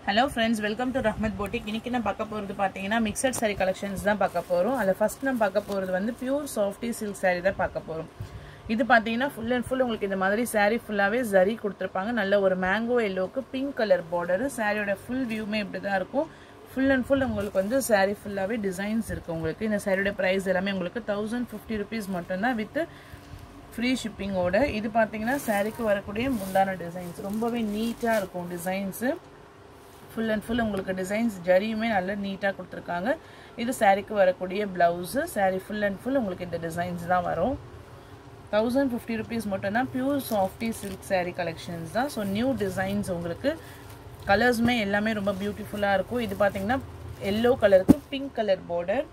hello friends welcome to Rahmath boutique இன்னைக்கு நான் பார்க்க போகிறது பார்த்தீங்கன்னா மிக்சட் saree கலெக்ஷன்ஸ் தான் பார்க்க போகிறோம் அதில் ஃபர்ஸ்ட் நம்ம பார்க்க போகிறது வந்து பியூர் சாஃப்டி சில்க் saree தான் பார்க்க போகிறோம் இது பார்த்தீங்கன்னா ஃபுல் அண்ட் ஃபுல் உங்களுக்கு இந்த மாதிரி saree ஃபுல்லாகவே ஜரி கொடுத்துருப்பாங்க நல்ல ஒரு மேங்கோ எல்லோக்கு பிங்க் கலர் பார்டரு சாரியோட ஃபுல் வியூமே இப்படி தான் இருக்கும் ஃபுல் அண்ட் ஃபுல் உங்களுக்கு வந்து saree ஃபுல்லாகவே டிசைன்ஸ் இருக்குது உங்களுக்கு இந்த சாரியோட ப்ரைஸ் எல்லாமே உங்களுக்கு தௌசண்ட் ஃபிஃப்டி ருபீஸ் மட்டும்தான் வித் ஃப்ரீ ஷிப்பிங்கோட இது பார்த்தீங்கன்னா சாரீக்கு வரக்கூடிய முந்தான டிசைன்ஸ் ரொம்பவே நீட்டாக இருக்கும் டிசைன்ஸு ஃபுல் அண்ட் ஃபுல் உங்களுக்கு டிசைன்ஸ் ஜரியுமே நல்லா நீட்டாக கொடுத்துருக்காங்க இது சாரீக்கு வரக்கூடிய blouse sari full and full உங்களுக்கு இந்த டிசைன்ஸ் தான் வரும் தௌசண்ட் ஃபிஃப்டி ருபீஸ் மட்டும்தான் pure softy silk sari collections தான் ஸோ நியூ டிசைன்ஸ் உங்களுக்கு கலர்ஸுமே எல்லாமே ரொம்ப பியூட்டிஃபுல்லாக இருக்கும் இது பார்த்தீங்கன்னா எல்லோ கலருக்கு பிங்க் கலர் பார்டர்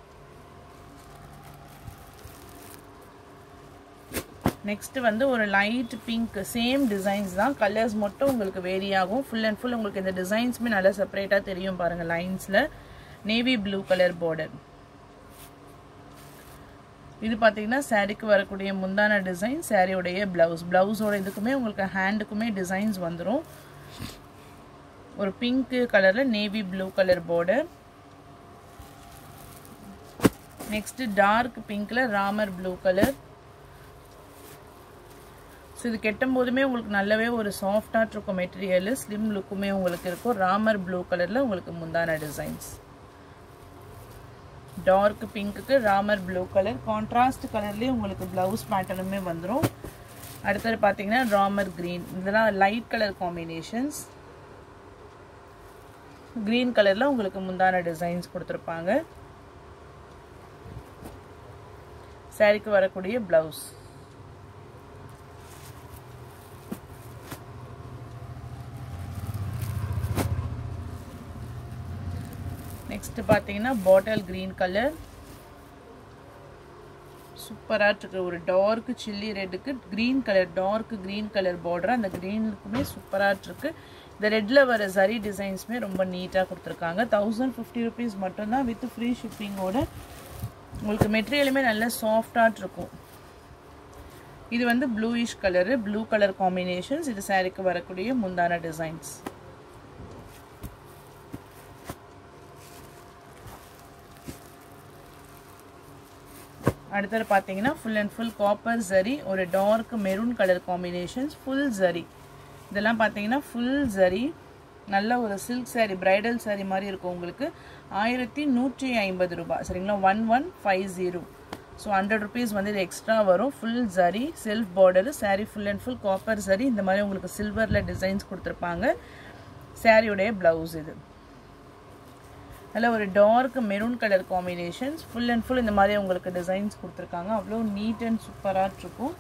நெக்ஸ்ட் வந்து ஒரு லைட் பிங்க் சேம் டிசைன்ஸ் தான் கலர்ஸ் மட்டும் உங்களுக்கு வேரி ஆகும் ஃபுல் அண்ட் ஃபுல் உங்களுக்கு இந்த டிசைன்ஸுமே நல்லா செப்பரேட்டாக தெரியும் பாருங்கள் லைன்ஸில் நேவி ப்ளூ கலர் பார்டர் இது பார்த்தீங்கன்னா சாரீக்கு வரக்கூடிய முந்தான டிசைன் சாரியோடைய ப்ளவுஸ் ப்ளவுஸோட இதுக்குமே உங்களுக்கு ஹேண்டுக்குமே டிசைன்ஸ் வந்துடும் ஒரு பிங்க் கலரில் navy blue colour border next dark பிங்க்ல ராமர் ப்ளூ கலர் ஸோ இது கெட்டும் போதுமே உங்களுக்கு நல்லாவே ஒரு சாஃப்டாக இருக்கும் மெட்டீரியல் ஸ்லிம் லுக்குமே உங்களுக்கு இருக்கும் ராமர் ப்ளூ கலரில் உங்களுக்கு முந்தான டிசைன்ஸ் டார்க் பிங்க்குக்கு ராமர் ப்ளூ கலர் கான்ட்ராஸ்ட் கலர்லேயே உங்களுக்கு ப்ளவுஸ் பேட்டர்னுமே வந்துடும் அடுத்தது பார்த்தீங்கன்னா ராமர் க்ரீன் இதெல்லாம் லைட் கலர் காம்பினேஷன்ஸ் க்ரீன் கலரில் உங்களுக்கு முந்தான டிசைன்ஸ் கொடுத்துருப்பாங்க சாரிக்கு வரக்கூடிய ப்ளவுஸ் நெக்ஸ்ட் பார்த்தீங்கன்னா பாட்டில் க்ரீன் கலர் சூப்பராக இருக்கு ஒரு டார்க் சில்லி ரெட்டுக்கு green colour dark green colour border அந்த க்ரீனுக்குமே சூப்பராக இருக்கு இந்த ரெட்டில் வர சரி டிசைன்ஸுமே ரொம்ப நீட்டாக கொடுத்துருக்காங்க தௌசண்ட் ஃபிஃப்டி ருபீஸ் மட்டும்தான் வித் ஃப்ரீ ஷிப்பிங்கோட உங்களுக்கு மெட்டீரியலுமே நல்ல சாஃப்டாக இருக்கும் இது வந்து bluish colour blue colour combinations இது சாரிக்கு வரக்கூடிய முந்தான டிசைன்ஸ் அடுத்தது பார்த்தீங்கன்னா full and full copper zari ஒரு dark maroon colour combinations full zari இதெல்லாம் பார்த்தீங்கன்னா ஃபுல் ஜரி நல்ல ஒரு சில்க் சாரீ பிரைடல் சாரீ மாதிரி இருக்கும் உங்களுக்கு ஆயிரத்தி நூற்றி ஐம்பது ரூபாய் சரிங்களா one one five zero so hundred rupees வந்து இது எக்ஸ்ட்ரா வரும் full zari self border sari full and full copper zari இந்த மாதிரி உங்களுக்கு சில்வரில் டிசைன்ஸ் கொடுத்துருப்பாங்க சாரியுடைய ப்ளவுஸ் இது அதில் ஒரு dark maroon colour combinations full and full இந்த மாதிரி உங்களுக்கு டிசைன்ஸ் கொடுத்துருக்காங்க அவ்வளோ நீட் அண்ட் சூப்பராக இருக்கும்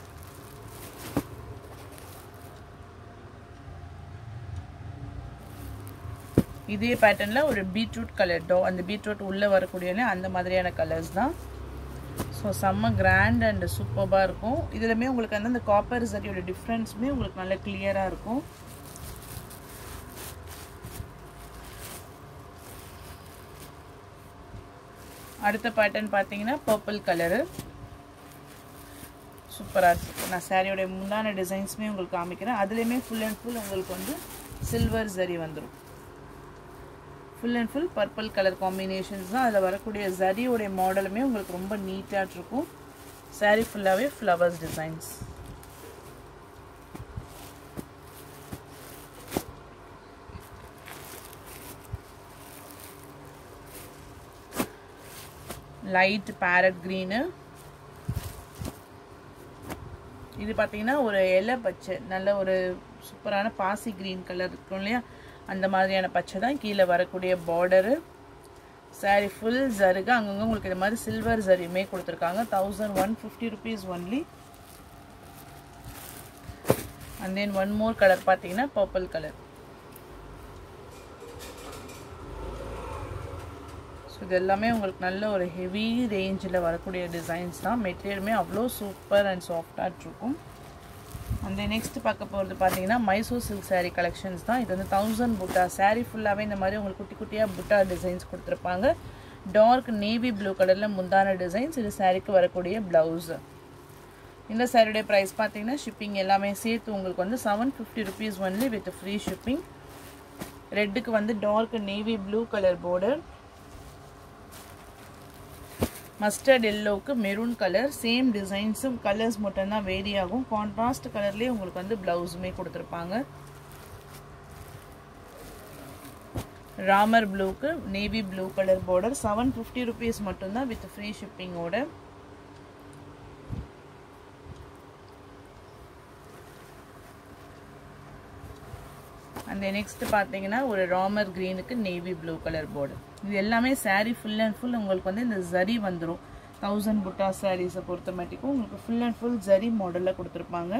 இதே பேட்டர்னில் ஒரு பீட்ரூட் கலர் டோ அந்த பீட்ரூட் உள்ளே வரக்கூடிய அந்த மாதிரியான கலர்ஸ் தான் ஸோ செம்ம கிராண்ட் அண்ட் சூப்பராக இருக்கும் இதுலையுமே உங்களுக்கு வந்து அந்த காப்பர் சரியோட டிஃப்ரென்ஸுமே உங்களுக்கு நல்லா கிளியராக இருக்கும் அடுத்த பேட்டர்ன் பார்த்தீங்கன்னா பர்பிள் கலரு சூப்பராக இருக்குது நான் சாரியோடைய முன்னான டிசைன்ஸுமே உங்களுக்கு காமிக்கிறேன் அதுலேயுமே ஃபுல் அண்ட் ஃபுல் உங்களுக்கு வந்து சில்வர் ஜரி வந்துடும் full and full purple colour combinations தான் அதில் வரக்கூடிய ஜரியோடைய மாடலுமே உங்களுக்கு ரொம்ப நீட்டாக இருக்கும் சாரீ ஃபுல்லாகவே flowers designs light parrot green இது பார்த்தீங்கன்னா ஒரு இலை பச்சை நல்ல ஒரு சூப்பரான பாசி க்ரீன் கலர் இருக்கும் இல்லையா அந்த மாதிரியான பச்சை தான் கீழே வரக்கூடிய பார்டரு சாரி ஃபுல் ஜருகு அங்கங்கே உங்களுக்கு இந்த மாதிரி சில்வர் ஜரியுமே கொடுத்துருக்காங்க thousand one fifty rupees only and then one more colour பார்த்தீங்கன்னா பர்பிள் கலர் ஸோ இது எல்லாமே உங்களுக்கு நல்ல ஒரு ஹெவி ரேஞ்சில் வரக்கூடிய டிசைன்ஸ் தான் மெட்டீரியலுமே அவ்வளோ சூப்பர் அண்ட் சாஃப்டாக இருக்கும் அந்த நெக்ஸ்ட் பார்க்க போகிறது பார்த்தீங்கன்னா மைசூர் சில்க் சாரீ கலெக்ஷன்ஸ் தான் இது வந்து தௌசண்ட் புட்டா சாரீ ஃபுல்லாகவே இந்த மாதிரி உங்களுக்கு குட்டி குட்டியாக புட்டா டிசைன்ஸ் கொடுத்துருப்பாங்க டார்க் நேவி ப்ளூ கலரில் முந்தான டிசைன்ஸ் இது சாரீக்கு வரக்கூடிய ப்ளவுஸு இந்த சாரியுடைய ப்ரைஸ் பார்த்தீங்கன்னா ஷிப்பிங் எல்லாமே சேர்த்து உங்களுக்கு வந்து seven fifty rupees only with free shipping ரெட்டுக்கு வந்து dark navy blue colour border mustard எல்லோவுக்கு மெரூன் கலர் சேம் டிசைன்ஸும் கலர்ஸ் மட்டும்தான் வேரி ஆகும் கான்ட்ராஸ்ட் கலர்லேயே உங்களுக்கு வந்து ப்ளவுஸுமே கொடுத்துருப்பாங்க ராமர் ப்ளூக்கு navy blue colour border seven fifty rupees மட்டும்தான் வித் ஃப்ரீ ஷிப்பிங்கோட அந்த நெக்ஸ்ட் பார்த்தீங்கன்னா ஒரு ராமர் க்ரீனுக்கு நேவி ப்ளூ கலர் பார்டர் இது எல்லாமே சாரீ ஃபுல் அண்ட் ஃபுல் உங்களுக்கு வந்து இந்த ஜரி வந்துடும் தௌசண்ட் புட்டா சாரீஸை பொறுத்த மாட்டிக்கும் உங்களுக்கு ஃபுல் அண்ட் ஃபுல் ஜரி மாடலில் கொடுத்துருப்பாங்க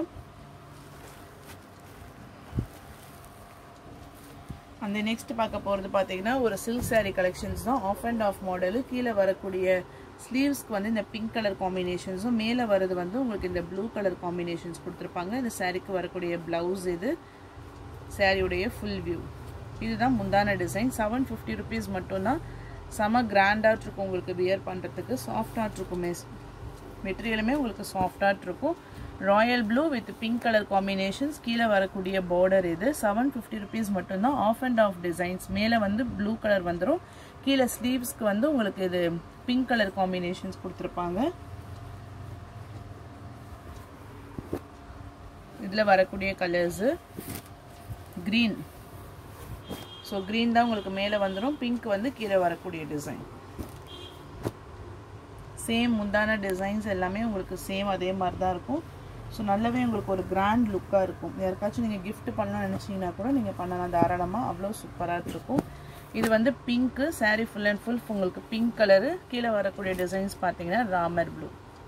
அந்த நெக்ஸ்ட் பார்க்க போகிறது பார்த்தீங்கன்னா ஒரு சில்க் சாரீ கலெக்ஷன்ஸ் தான் ஆஃப் அண்ட் ஆஃப் மாடலு கீழே வரக்கூடிய ஸ்லீவ்ஸ்க்கு வந்து இந்த பிங்க் கலர் காம்பினேஷன்ஸும் மேலே வரது வந்து உங்களுக்கு இந்த ப்ளூ கலர் காம்பினேஷன்ஸ் கொடுத்துருப்பாங்க இந்த சாரீக்கு வரக்கூடிய ப்ளவுஸ் இது சாரியுடைய ஃபுல் வியூ இதுதான் முந்தான டிசைன் செவன் ஃபிஃப்டி ருபீஸ் மட்டும்தான் செம கிராண்டாக இருக்கும் உங்களுக்கு வியர் பண்ணுறதுக்கு சாஃப்டாக இருக்குமே மெட்டீரியலுமே உங்களுக்கு சாஃப்டாக இருக்கும் royal blue with pink colour combinations கீழே வரக்கூடிய பார்டர் இது செவன் ஃபிஃப்டி ருபீஸ் மட்டும்தான் ஆஃப் அண்ட் ஆஃப் டிசைன்ஸ் மேலே வந்து ப்ளூ கலர் வந்துடும் கீழே ஸ்லீவ்ஸ்க்கு வந்து உங்களுக்கு இது பிங்க் கலர் காம்பினேஷன்ஸ் கொடுத்துருப்பாங்க இதில் வரக்கூடிய கலர்ஸு க்ரீன் ஸோ க்ரீன் தான் உங்களுக்கு மேலே வந்துடும் பிங்க் வந்து கீழே வரக்கூடிய டிசைன் சேம் முந்தான டிசைன்ஸ் எல்லாமே உங்களுக்கு சேம் அதே மாதிரி தான் இருக்கும் ஸோ நல்லாவே உங்களுக்கு ஒரு கிராண்ட் லுக்காக இருக்கும் யாருக்காச்சும் நீங்கள் கிஃப்ட் பண்ணணும்னு நினச்சிங்கன்னா கூட நீங்கள் பண்ணலாம் தாராளமாக அவ்வளோ சூப்பராக இருக்கும் இது வந்து pink sari full and full உங்களுக்கு பிங்க் கலரு கீழே வரக்கூடிய டிசைன்ஸ் பார்த்தீங்கன்னா ராமர் ப்ளூ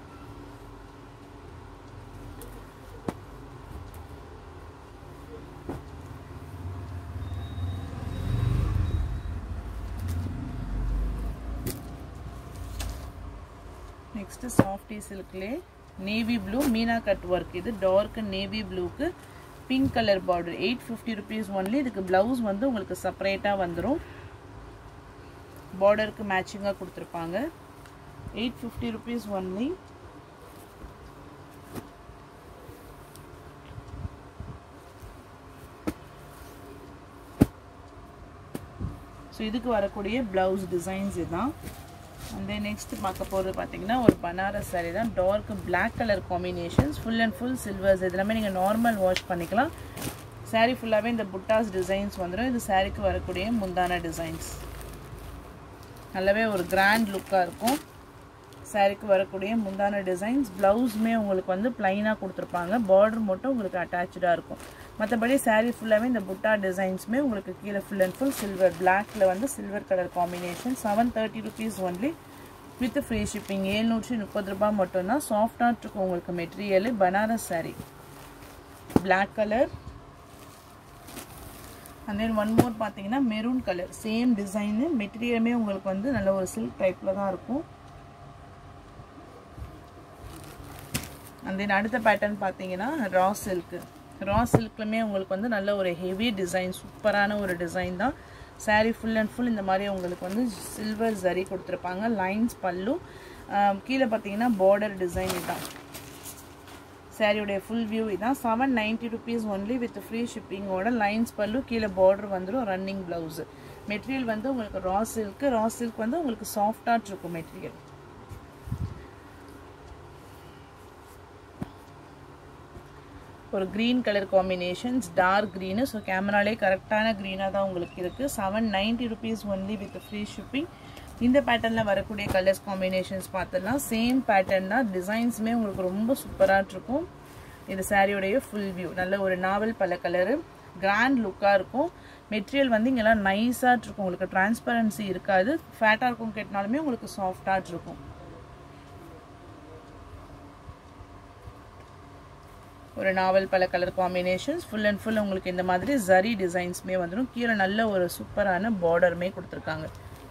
நெக்ஸ்ட்டு சாஃப்டி சில்க்லே navy blue meena cut work இது டார்க் நேவி ப்ளூக்கு pink colour border eight fifty rupees only இதுக்கு ப்ளவுஸ் வந்து உங்களுக்கு செப்பரேட்டாக வந்துடும் பார்டருக்கு மேட்சிங்காக கொடுத்துருப்பாங்க eight fifty rupees only so இதுக்கு வரக்கூடிய ப்ளவுஸ் டிசைன்ஸ் இதுதான் அண்ட் தென் நெக்ஸ்ட் பார்க்க போகிறது பார்த்தீங்கன்னா ஒரு பனாரஸ் சாரீ தான் dark black colour combinations full and full silvers இது எல்லாமே நீங்கள் நார்மல் வாஷ் பண்ணிக்கலாம் சாரீ ஃபுல்லாகவே இந்த புட்டாஸ் டிசைன்ஸ் வந்துடும் இது சாரீக்கு வரக்கூடிய முந்தான டிசைன்ஸ் நல்லாவே ஒரு கிராண்ட் லுக்காக இருக்கும் சாரீக்கு வரக்கூடிய முந்தான டிசைன்ஸ் ப்ளவுஸுமே உங்களுக்கு வந்து ப்ளைனாக கொடுத்துருப்பாங்க பார்டர் மட்டும் உங்களுக்கு அட்டாச்சாக இருக்கும் மற்றபடி சாரீ ஃபுல்லாகவே இந்த புட்டா டிசைன்ஸுமே உங்களுக்கு கீழே ஃபுல் அண்ட் ஃபுல் சில்வர் பிளாக்ல வந்து silver colour combination seven thirty rupees only with free shipping ஏழ்நூற்றி முப்பது ரூபாய் மட்டும்தான் சாஃப்டாக இருக்கும் உங்களுக்கு material Banaras sari black colour and then one more பார்த்தீங்கன்னா மெரூன் கலர் சேம் டிசைனு மெட்டீரியலுமே உங்களுக்கு வந்து நல்ல ஒரு சில்க் டைப்பில் தான் இருக்கும் அண்ட் தென் அடுத்த பேட்டர்ன் பார்த்தீங்கன்னா ரா சில்க்கு ரா சில்க்லுமே உங்களுக்கு வந்து நல்ல ஒரு ஹெவி டிசைன் சூப்பரான ஒரு டிசைன் தான் சாரீ ஃபுல் அண்ட் ஃபுல் இந்த மாதிரி உங்களுக்கு வந்து சில்வர் ஜரி கொடுத்துருப்பாங்க லைன்ஸ் பல்லு கீழே பார்த்தீங்கன்னா பார்டர் டிசைன் இதுதான் சாரியோடைய ஃபுல் வியூ இதான் seven ninety rupees only with free ஷிப்பிங்கோட லைன்ஸ் பல்லு கீழே பார்டர் வந்துடும் ரன்னிங் ப்ளவுஸு மெட்டீரியல் வந்து உங்களுக்கு ரா சில்க்கு ரா சில்க் வந்து உங்களுக்கு சாஃப்டாக இருக்கும் மெட்டீரியல் ஒரு green colour combinations dark green so கேமராலே கரெக்டான க்ரீனாக தான் உங்களுக்கு இருக்குது seven ninety rupees only with free shipping இந்த பேட்டர்னில் வரக்கூடிய கலர்ஸ் காம்பினேஷன்ஸ் பார்த்துடலாம் சேம் பேட்டர்ன் தான் டிசைன்ஸுமே உங்களுக்கு ரொம்ப சூப்பராக இருக்கும் இது சாரியோடைய ஃபுல் வியூ நல்ல ஒரு நாவல் பல கலரு கிராண்ட் லுக்காக இருக்கும் மெட்டீரியல் வந்து இங்கெல்லாம் நைஸாக இருக்கும் உங்களுக்கு டிரான்ஸ்பரன்சி இருக்காது ஃபேட்டாக இருக்கும் கேட்டினாலுமே உங்களுக்கு சாஃப்டாக இருக்கும் ஒரு நாவல் பல colour combinations full and full உங்களுக்கு இந்த மாதிரி ஜரி டிசைன்ஸுமே வந்துடும் கீழே நல்ல ஒரு சூப்பரான பார்டருமே கொடுத்துருக்காங்க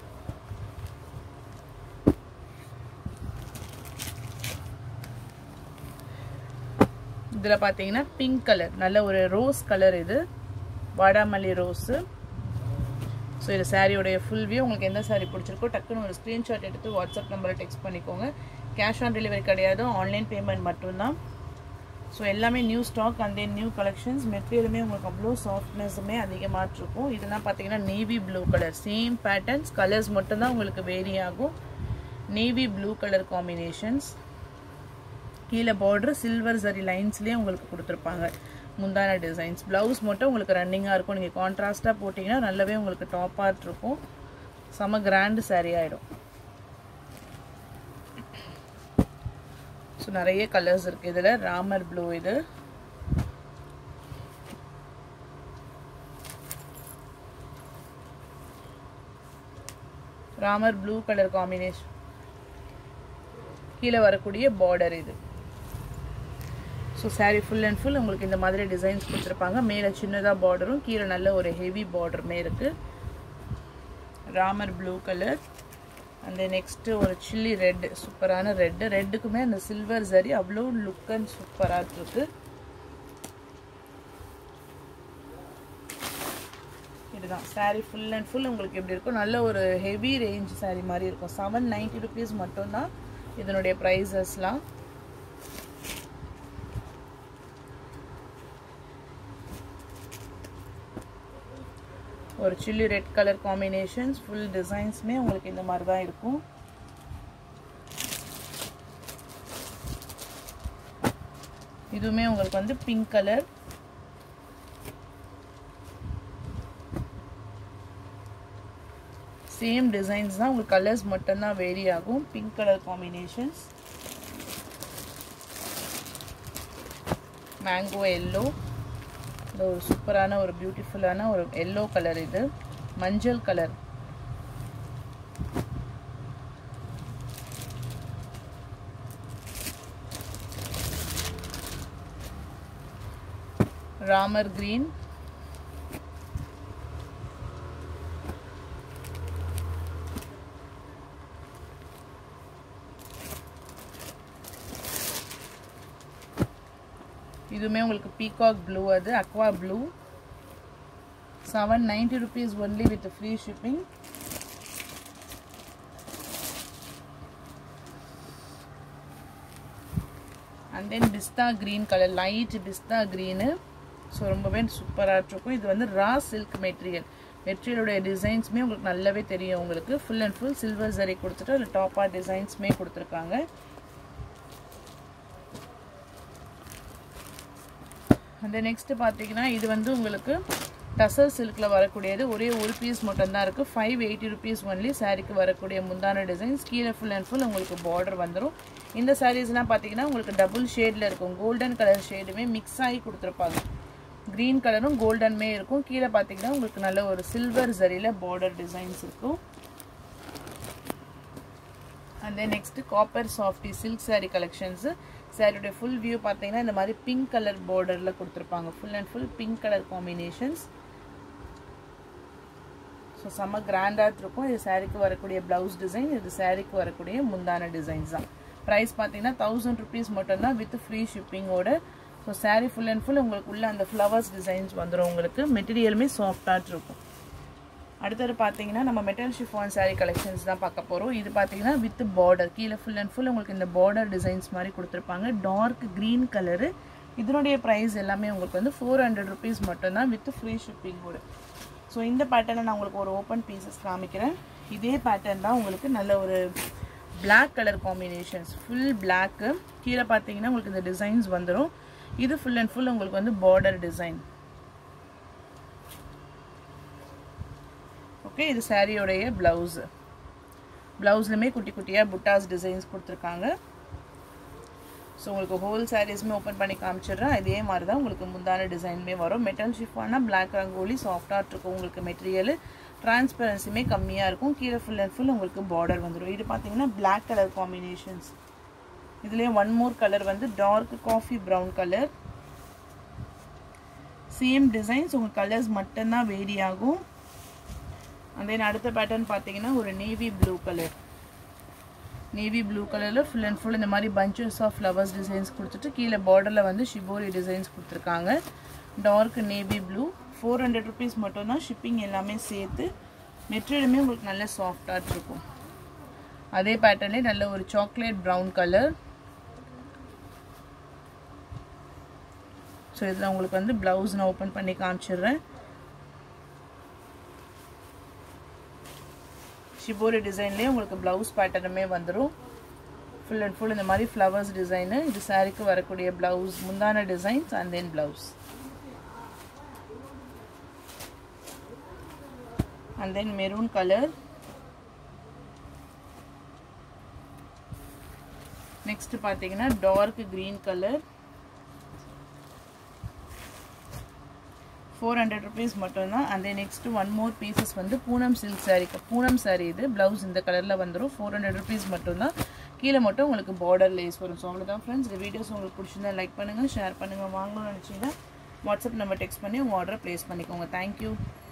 இதில் பார்த்தீங்கன்னா பிங்க் கலர் நல்ல ஒரு ரோஸ் கலர் இது வாடாமல்லி ரோஸு ஸோ இது சாரியோடைய ஃபுல் வியூ உங்களுக்கு எந்த சாரி பிடிச்சிருக்கோ டக்குன்னு ஒரு ஸ்க்ரீன்ஷாட் எடுத்து வாட்ஸ்அப் நம்பரை டெக்ஸ்ட் பண்ணிக்கோங்க கேஷ் ஆன் டெலிவரி கிடையாது ஆன்லைன் பேமெண்ட் மட்டும்தான் ஸோ எல்லாமே new stock and then new collections மெட்டீரியலுமே உங்களுக்கு அவ்வளோ சாஃப்ட்னஸுமே அதிகமாக இருக்கும் இதெல்லாம் பார்த்தீங்கன்னா navy blue colour same patterns colours மட்டும்தான் உங்களுக்கு வேரி ஆகும் நேவி ப்ளூ கலர் காம்பினேஷன்ஸ் கீழே பார்டர் சில்வர் சரி லைன்ஸ்லேயே உங்களுக்கு கொடுத்துருப்பாங்க முந்தான டிசைன்ஸ் ப்ளவுஸ் மட்டும் உங்களுக்கு ரன்னிங்காக இருக்கும் நீங்கள் கான்ட்ராஸ்ட்டாக போட்டிங்கன்னா நல்லாவே உங்களுக்கு டாப் ஆர்ட் இருக்கும் செம கிராண்டு சாரீ ஆகிடும் ஸோ நிறைய கலர்ஸ் இருக்குது இதில் ராமர் ப்ளூ இது ராமர் ப்ளூ கலர் காம்பினேஷன் கீழே வரக்கூடிய பார்டர் இது so sari full and full உங்களுக்கு இந்த மாதிரி டிசைன்ஸ் கொடுத்துருப்பாங்க மேலே சின்னதாக பார்டரும் கீழே நல்ல ஒரு ஹெவி பார்டருமே இருக்குது ராமர் ப்ளூ கலர் அந்த நெக்ஸ்ட்டு ஒரு சில்லி ரெட்டு சூப்பரான ரெட்டு ரெட்டுக்குமே அந்த சில்வர் சரி அவ்வளோ லுக் அண்ட் சூப்பராக இருக்கு இதுதான் சாரீ ஃபுல் அண்ட் ஃபுல் உங்களுக்கு எப்படி இருக்கும் நல்ல ஒரு ஹெவி ரேஞ்ச் சாரீ மாதிரி இருக்கும் செவன் நைன்ட்டி ருபீஸ் மட்டும்தான் இதனுடைய ப்ரைஸஸ்லாம் ஒரு chilli red colour combinations full டிசைன்ஸுமே உங்களுக்கு இந்த மாதிரி தான் இருக்கும் இதுவுமே உங்களுக்கு வந்து பிங்க் கலர் சேம் டிசைன்ஸ் தான் உங்களுக்கு கலர்ஸ் மட்டும்தான் வேரி ஆகும் pink colour combinations mango yellow இது ஒரு சூப்பரான ஒரு பியூட்டிஃபுல்லான ஒரு எல்லோ கலர் இது மஞ்சள் கலர் ராமர் கிரீன் இதுவுமே உங்களுக்கு பீகாக் ப்ளூ அது aqua blue seven ninety rupees only with free shipping and then pista green colour light pista green so ரொம்பவே சூப்பராக இருக்கும் இது வந்து ரா சில்க் மெட்டீரியல் மெட்டீரியலுடைய டிசைன்ஸுமே உங்களுக்கு நல்லாவே தெரியும் உங்களுக்கு ஃபுல் அண்ட் ஃபுல் சில்வர் சரி கொடுத்துட்டு அதில் டாப்பாக டிசைன்ஸுமே கொடுத்துருக்காங்க அந்த நெக்ஸ்ட்டு பார்த்தீங்கன்னா இது வந்து உங்களுக்கு டசர் சில்கில் வரக்கூடியது ஒரே ஒரு பீஸ் மட்டும்தான் இருக்குது ஃபைவ் எயிட்டி ருபீஸ் ஒன்லி சாரீக்கு வரக்கூடிய முந்தான டிசைன்ஸ் கீழே ஃபுல் அண்ட் ஃபுல் உங்களுக்கு பார்டர் வந்துடும் இந்த சாரீஸ்லாம் பார்த்தீங்கன்னா உங்களுக்கு டபுள் ஷேடில் இருக்கும் கோல்டன் கலர் ஷேடுமே மிக்ஸ் ஆகி கொடுத்துருப்பாங்க க்ரீன் கலரும் கோல்டனுமே இருக்கும் கீழே பார்த்தீங்கன்னா உங்களுக்கு நல்ல ஒரு சில்வர் ஜரியில் பார்டர் டிசைன்ஸ் இருக்கும் and then next copper softy silk sari collections சாரியோடைய ஃபுல் வியூ பார்த்தீங்கன்னா இந்த மாதிரி பிங்க் கலர் பார்டரில் கொடுத்துருப்பாங்க full and full pink colour combinations so செம்ம கிராண்டாக இருக்கும் இது சாரீக்கு வரக்கூடிய ப்ளவுஸ் டிசைன் இது சாரீக்கு வரக்கூடிய முந்தான டிசைன்ஸ் தான் ப்ரைஸ் பார்த்தீங்கன்னா தௌசண்ட் ருபீஸ் மட்டும்தான் வித் ஃப்ரீ ஷிப்பிங்கோட so sari full and full உங்களுக்கு உள்ள அந்த ஃப்ளவர்ஸ் டிசைன்ஸ் வந்துடும் உங்களுக்கு மெட்டீரியலுமே சாஃப்டாக இருக்கும் அடுத்தது பார்த்தீங்கன்னா நம்ம மெட்டல் ஷிஃபான் சாரீ கலெக்ஷன்ஸ் தான் பார்க்க போகிறோம் இது பார்த்தீங்கன்னா வித் பார்டர் கீழே ஃபுல் அண்ட் ஃபுல் உங்களுக்கு இந்த பார்டர் டிசைன்ஸ் மாதிரி கொடுத்துருப்பாங்க டார்க் க்ரீன் கலரு இதனுடைய ப்ரைஸ் எல்லாமே உங்களுக்கு வந்து ஃபோர் ஹண்ட்ரட் ருபீஸ் மட்டும்தான் வித் ஃப்ரீ ஷிப்பிங்கோட ஸோ இந்த பேட்டர்னை நான் உங்களுக்கு ஒரு ஓப்பன் பீசஸ் காமிக்கிறேன் இதே பேட்டர்ன் தான் உங்களுக்கு நல்ல ஒரு black colour combinations full black கீழே பார்த்தீங்கன்னா உங்களுக்கு இந்த டிசைன்ஸ் வந்துடும் இது ஃபுல் அண்ட் ஃபுல் உங்களுக்கு வந்து பார்டர் டிசைன் ஓகே இது சாரியோடைய ப்ளவுஸு ப்ளவுஸ்லுமே குட்டி குட்டியாக புட்டாஸ் டிசைன்ஸ் கொடுத்துருக்காங்க ஸோ உங்களுக்கு ஹோல் சாரீஸுமே ஓப்பன் பண்ணி காமிச்சிடுறேன் இதே மாதிரி தான் உங்களுக்கு முந்தான டிசைனுமே வரும் மெட்டல் ஷிஃபானா பிளாக் ரங்கோலி சாஃப்டாக இருக்கும் உங்களுக்கு மெட்டீரியல் டிரான்ஸ்பரன்சியுமே கம்மியாக இருக்கும் கீழே ஃபுல் அண்ட் ஃபுல் உங்களுக்கு பார்டர் வந்துடும் இது பார்த்தீங்கன்னா பிளாக் கலர் காம்பினேஷன்ஸ் இதுலேயே ஒன் மோர் கலர் வந்து dark coffee brown colour same designs உங்கள் கலர்ஸ் மட்டும்தான் வேரி ஆகும் அண்ட் தென் அடுத்த பேட்டர்ன் பார்த்தீங்கன்னா ஒரு navy blue colour navy blue கலரில் ஃபுல் அண்ட் ஃபுல் இந்த மாதிரி பஞ்சஸ் ஆஃப் ஃப்ளவர்ஸ் டிசைன்ஸ் கொடுத்துட்டு கீழே பார்டரில் வந்து ஷிபோரி டிசைன்ஸ் கொடுத்துருக்காங்க dark navy blue four hundred rupees மட்டும்தான் ஷிப்பிங் எல்லாமே சேர்த்து மெட்டீரியலுமே உங்களுக்கு நல்ல சாஃப்டாக இருக்கும் அதே பேட்டர்ன்லேயே நல்ல ஒரு சாக்லேட் ப்ரௌன் கலர் ஸோ இதில் உங்களுக்கு வந்து ப்ளவுஸ் நான் ஓப்பன் பண்ணி காமிச்சிடுறேன் ஷிபோரி டிசைன்லேயே உங்களுக்கு ப்ளவுஸ் பேட்டர்னுமே வந்துடும் ஃபுல் அண்ட் ஃபுல் இந்த மாதிரி ஃப்ளவர்ஸ் டிசைனு இது சாரிக்கு வரக்கூடிய ப்ளவுஸ் முந்தான designs and then blouse and then maroon colour next பார்த்தீங்கன்னா dark green colour four hundred rupees மட்டும்தான் அந்த நெக்ஸ்ட் ஒன் மோர் பீசஸ் வந்து பூனம் சில்க் சாரீ பூனம் சாரீ இது ப்ளவுஸ் இந்த கலரில் வந்துடும் ஃபோர் ஹண்ட்ரட் ருபீஸ் மட்டும்தான் கீழே மட்டும் உங்களுக்கு பார்டர் லேஸ் வரும் ஸோ அவ்வளோதான் ஃப்ரெண்ட்ஸ் இந்த வீடியோஸ் உங்களுக்கு பிடிச்சிருந்தா லைக் பண்ணுங்கள் ஷேர் பண்ணுங்கள் வாங்கணும்னு நினச்சிங்கன்னா வாட்ஸ்அப் நம்பர் டெக்ஸ்ட் பண்ணி உங்கள் ஆர்டரை ப்ளேஸ் பண்ணிக்கோங்க தேங்க்யூ